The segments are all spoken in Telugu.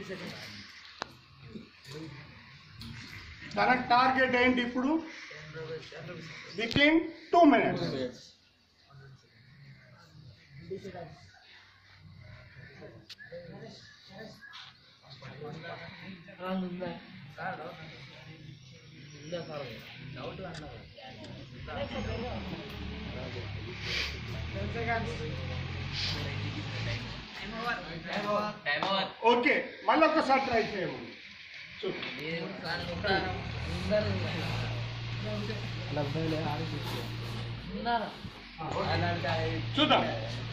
తన టార్గెట్ ఏంటి ఇప్పుడు within two minutes okay మళ్ళీ ఒకసారి ట్రై చేయమని చూద్దాం చూద్దాం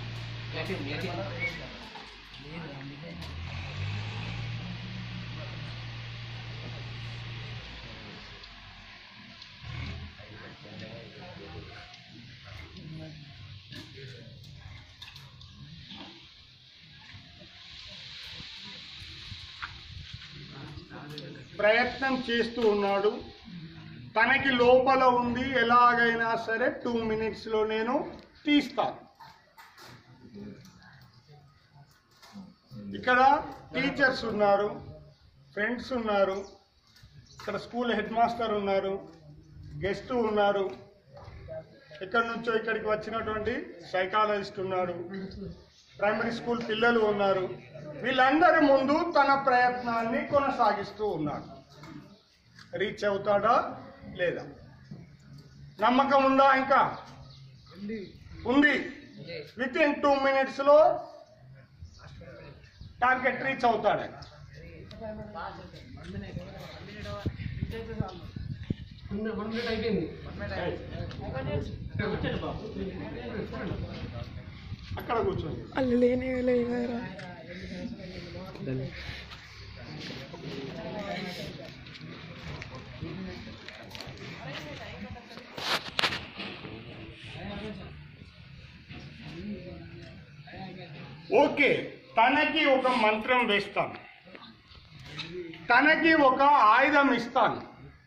ప్రయత్నం చేస్తూ ఉన్నాడు తనకి లోపల ఉంది ఎలాగైనా సరే టూ మినిట్స్లో నేను తీస్తాను ఇక్కడ టీచర్స్ ఉన్నారు ఫ్రెండ్స్ ఉన్నారు ఇక్కడ స్కూల్ హెడ్ మాస్టర్ ఉన్నారు గెస్ట్ ఉన్నారు ఇక్కడ నుంచో ఇక్కడికి వచ్చినటువంటి సైకాలజిస్ట్ ఉన్నారు ప్రైమరీ స్కూల్ పిల్లలు ఉన్నారు వీళ్ళందరి ముందు తన ప్రయత్నాన్ని కొనసాగిస్తూ ఉన్నాడు రీచ్ అవుతాడా లేదా నమ్మకం ఉందా ఇంకా ఉంది విత్ ఇన్ టూ మినిట్స్ లో టార్గెట్ రీచ్ అవుతాడు అక్కడ కూర్చోండి ಅಲ್ಲಿ లేనే లేవరా ఓకే తనకి ఒక మంత్రం వేస్తాను తనకి ఒక ఆయుధం ఇస్తాను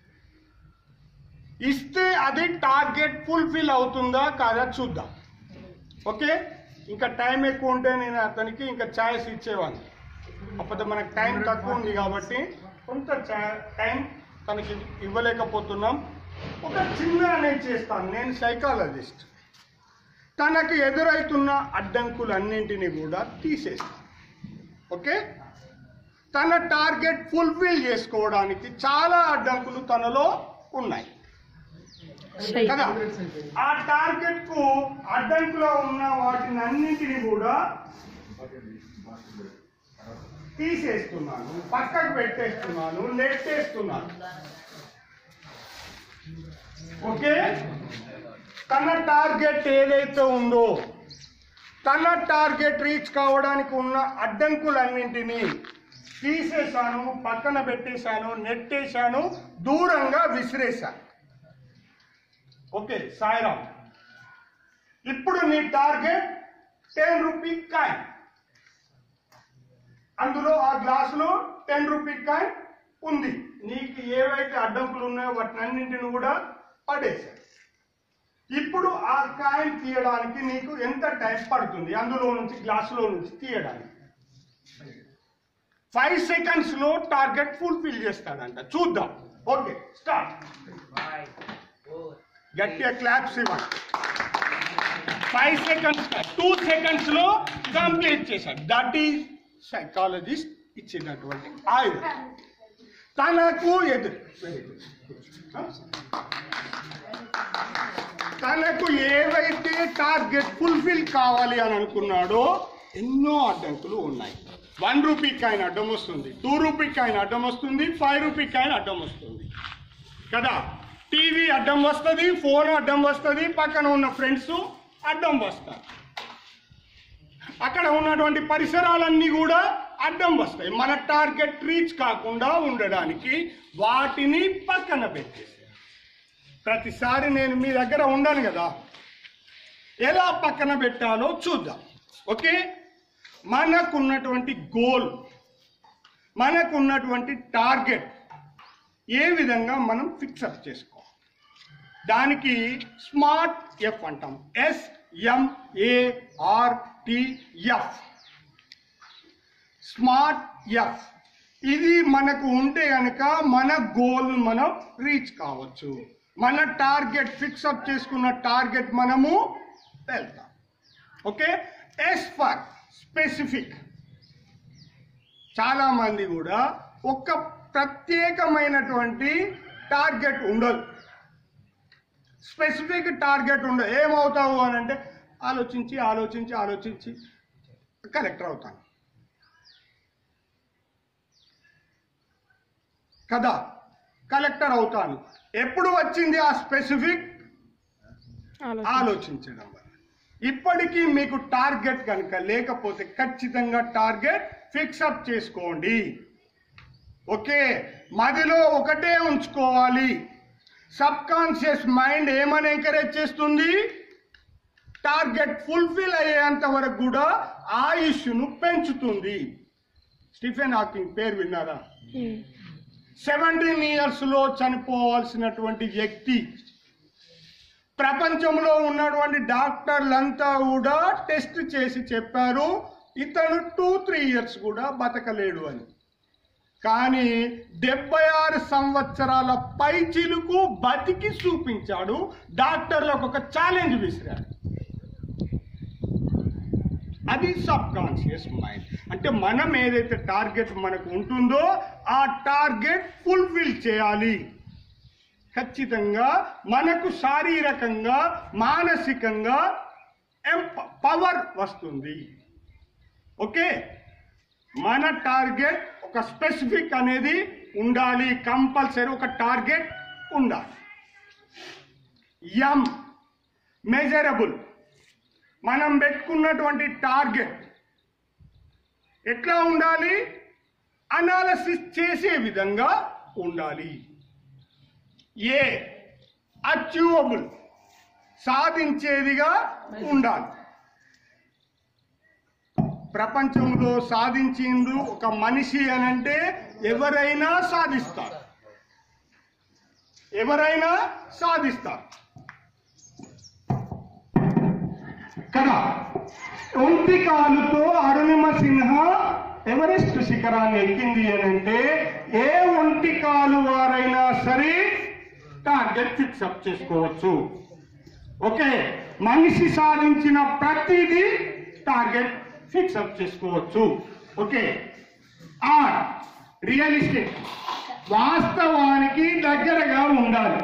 ఇస్తే అది టార్గెట్ ఫుల్ఫిల్ అవుతుందా కాదా చూద్దాం ఓకే ఇంకా టైం ఎక్కువ ఉంటే నేను అతనికి ఇంకా ఛాయిస్ ఇచ్చేవాడిని అప్పుడు మనకు టైం తక్కువ ఉంది కాబట్టి కొంత ఛా- టైం తనకి ఇవ్వలేకపోతున్నాం ఒక చిన్న నేను చేస్తాను నేను సైకాలజిస్ట్ తనకు ఎదురవుతున్న అడ్డంకులన్నింటినీ కూడా తీసేస్తాను ఓకే తన టార్గెట్ ఫుల్ఫిల్ చేసుకోవడానికి చాలా అడ్డంకులు తనలో ఉన్నాయి కదా ఆ టార్గెట్ కు అడ్డంకులో ఉన్న వాటిని అన్నింటినీ కూడా తీసేస్తున్నాను పక్కకు పెట్టేస్తున్నాను నెట్టేస్తున్నాను ఓకే తన టార్గెట్ ఏదైతే ఉందో తన టార్గెట్ రీచ్ కావడానికి ఉన్న అడ్డంకులన్నింటినీ తీసేశాను పక్కన పెట్టేశాను నెట్టేశాను దూరంగా విసిరేశాను ఓకే సాయిరామ్ ఇప్పుడు నీ టార్గెట్ టెన్ రూపీ కాయిన్ అందులో ఆ గ్లాసులో టెన్ రూపీ కాయిన్ ఉంది నీకు ఏవైతే అడ్డంకులు ఉన్నాయో వాటినన్నింటిని కూడా పడేశాను ఇప్పుడు ఆ కాయిన్ తీయడానికి నీకు ఎంత టైం పడుతుంది అందులో నుంచి గ్లాసులో నుంచి తీయడానికి ఫైవ్ సెకండ్స్ లో టార్గెట్ ఫుల్ఫిల్ చేస్తాడంట చూద్దాం ఓకే స్టార్ట్ గట్టిగా క్లాప్స్ ఇవ్వండి ఫైవ్ సెకండ్స్ టూ సెకండ్స్ లో కంప్లీట్ చేశాడు దట్ ఈజ్ సైకాలజిస్ట్ ఇచ్చినటువంటి ఆయుధం తనకు ఎదురు వెరీ గుడ్ తనకు ఏవైతే టార్గెట్ ఫుల్ఫిల్ కావాలి అని అనుకున్నాడో ఎన్నో అడ్డంకులు ఉన్నాయి వన్ రూపీ కాయిన్ అడ్డం వస్తుంది టూ రూపీ కాయిన్ అడ్డం వస్తుంది ఫైవ్ రూపీ కాయిన్ అడ్డం వస్తుంది కదా టీవీ అడ్డం వస్తుంది ఫోన్ అడ్డం వస్తుంది పక్కన ఉన్న ఫ్రెండ్స్ అడ్డం వస్తారు అక్కడ ఉన్నటువంటి పరిసరాలన్నీ కూడా అడ్డం వస్తాయి మన టార్గెట్ రీచ్ కాకుండా ఉండడానికి వాటిని పక్కన పెట్టేసి ప్రతిసారి నేను మీ దగ్గర ఉండను కదా ఎలా పక్కన పెట్టాలో చూద్దాం ఓకే మనకున్నటువంటి గోల్ మనకున్నటువంటి టార్గెట్ ఏ విధంగా మనం ఫిక్సప్ చేసుకోవాలి దానికి స్మార్ట్ ఎఫ్ అంటాం ఎస్ ఎంఏఆర్టిఎఫ్ స్మార్ట్ ఎఫ్ ఇది మనకు ఉంటే కనుక మన గోల్ మనం రీచ్ కావచ్చు మన టార్గెట్ ఫిక్సప్ చేసుకున్న టార్గెట్ మనము వెళ్తాం ఓకే ఎస్ ఫర్ స్పెసిఫిక్ చాలా మంది కూడా ఒక ప్రత్యేకమైనటువంటి టార్గెట్ ఉండదు స్పెసిఫిక్ టార్గెట్ ఉండదు ఏమవుతావు అని అంటే ఆలోచించి ఆలోచించి ఆలోచించి కలెక్టర్ అవుతాను కదా కలెక్టర్ అవుతాను ఎప్పుడు వచ్చింది ఆ స్పెసిఫిక్ ఆలోచించడం వల్ల ఇప్పటికీ మీకు టార్గెట్ కనుక లేకపోతే ఖచ్చితంగా టార్గెట్ ఫిక్సప్ చేసుకోండి ఓకే మదిలో ఒకటే ఉంచుకోవాలి సబ్ కాన్షియస్ మైండ్ ఏమని ఎంకరేజ్ చేస్తుంది టార్గెట్ ఫుల్ఫిల్ అయ్యేంత వరకు కూడా ఆయుష్ను పెంచుతుంది స్టీఫెన్ హాకింగ్ పేరు విన్నారా సెవెంటీన్ ఇయర్స్ లో చనిపోవాల్సినటువంటి వ్యక్తి ప్రపంచంలో ఉన్నటువంటి డాక్టర్లంతా కూడా టెస్ట్ చేసి చెప్పారు ఇతను టూ త్రీ ఇయర్స్ కూడా బతకలేడు అని కానీ డెబ్బై ఆరు సంవత్సరాల పై చిలుకు బతికి చూపించాడు డాక్టర్లకు ఒక ఛాలెంజ్ విసిరాడు అది సబ్ కాన్షియస్ మైండ్ అంటే మనం ఏదైతే టార్గెట్ మనకు ఉంటుందో ఆ టార్గెట్ ఫుల్ఫిల్ చేయాలి ఖచ్చితంగా మనకు శారీరకంగా మానసికంగా ఎంప పవర్ వస్తుంది ఓకే మన టార్గెట్ ఒక స్పెసిఫిక్ అనేది ఉండాలి కంపల్సరీ ఒక టార్గెట్ ఉండాలి ఎం మెజరబుల్ మనం పెట్టుకున్నటువంటి టార్గెట్ ఎట్లా ఉండాలి అనాలసిస్ చేసే విధంగా ఉండాలి ఏ అచీవబుల్ సాధించేదిగా ఉండాలి ప్రపంచంలో సాధించిండు ఒక మనిషి అనంటే ఎవరైనా సాధిస్తారు ఎవరైనా సాధిస్తారు కదా ఒంటి కాలుతో అరుణిమ సిన్హా ఎవరెస్ట్ శిఖరాన్ని ఎక్కింది అని అంటే ఏ ఒంటి కాలు వారైనా సరే టార్గెట్ ఫిక్సప్ చేసుకోవచ్చు ఓకే మనిషి సాధించిన ప్రతిదీ టార్గెట్ ఫిక్సప్ చేసుకోవచ్చు ఓకే ఆర్ రియలిస్టిక్ వాస్తవానికి దగ్గరగా ఉండాలి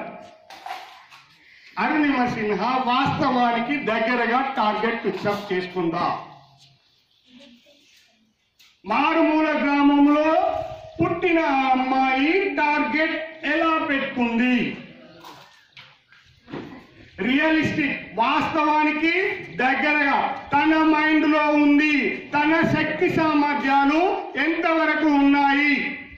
అరుణిమ సిన్హా వాస్తవానికి దగ్గరగా టార్గెట్ ఫిక్సప్ చేసుకుందా మారుమూల గ్రామంలో పుట్టిన ఆ అమ్మాయి టార్గెట్ ఎలా పెట్టుకుంది రియలిస్టిక్ వాస్తవానికి దగ్గరగా తన మైండ్ లో ఉంది తన శక్తి సామర్థ్యాలు ఎంతవరకు ఉన్నాయి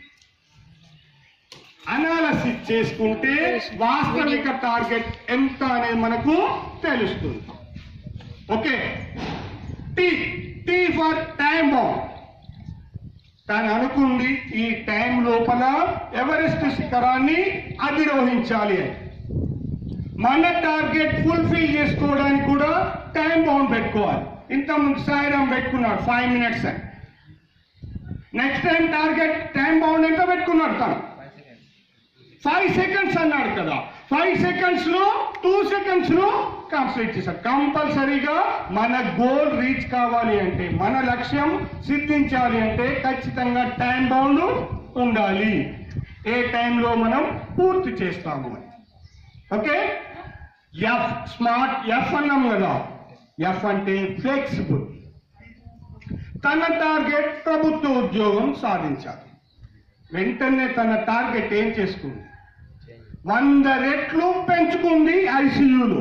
అనాలసిస్ చేసుకుంటే వాస్తవిక టార్గెట్ ఎంత అనేది మనకు తెలుస్తుంది okay T T for time bomb తను అనుకుంది ఈ టైం లోపల ఎవరెస్ట్ శిఖరాన్ని అధిరోహించాలి అని మన టార్గెట్ ఫుల్ఫిల్ చేసుకోవడానికి కూడా టైం బౌండ్ పెట్టుకోవాలి ఇంత ముందు సాయిరాం పెట్టుకున్నాడు ఫైవ్ మినిట్స్ అని next time target time bound ఎంత పెట్టుకున్నాడు తను ఫైవ్ సెకండ్స్ అన్నాడు కదా ఫైవ్ సెకండ్స్ లో టూ సెకండ్స్ లో కంప్లీట్ చేశాడు కంపల్సరీగా మన గోల్ రీచ్ కావాలి అంటే మన లక్ష్యం సిద్ధించాలి అంటే ఖచ్చితంగా టైం బౌండ్ ఉండాలి ఏ టైంలో మనం పూర్తి చేస్తాము అని ఓకే ఎఫ్ స్మార్ట్ ఎఫ్ అన్నాం కదా ఎఫ్ అంటే ఫ్లెక్సిబుల్ తన టార్గెట్ ప్రభుత్వ ఉద్యోగం సాధించాలి వెంటనే తన టార్గెట్ ఏం చేసుకుంది వంద రెట్లు పెంచుకుంది ఐసీయూలో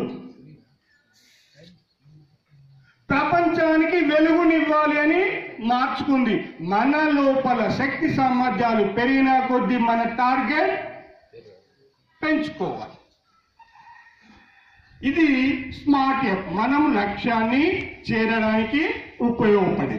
ప్రపంచానికి వెలుగునివ్వాలి అని మార్చుకుంది మన లోపల శక్తి సామర్థ్యాలు పెరిగిన కొద్దీ మన టార్గెట్ పెంచుకోవాలి ఇది స్మార్ట్ యాప్ మనం లక్ష్యాన్ని చేరడానికి ఉపయోగపడింది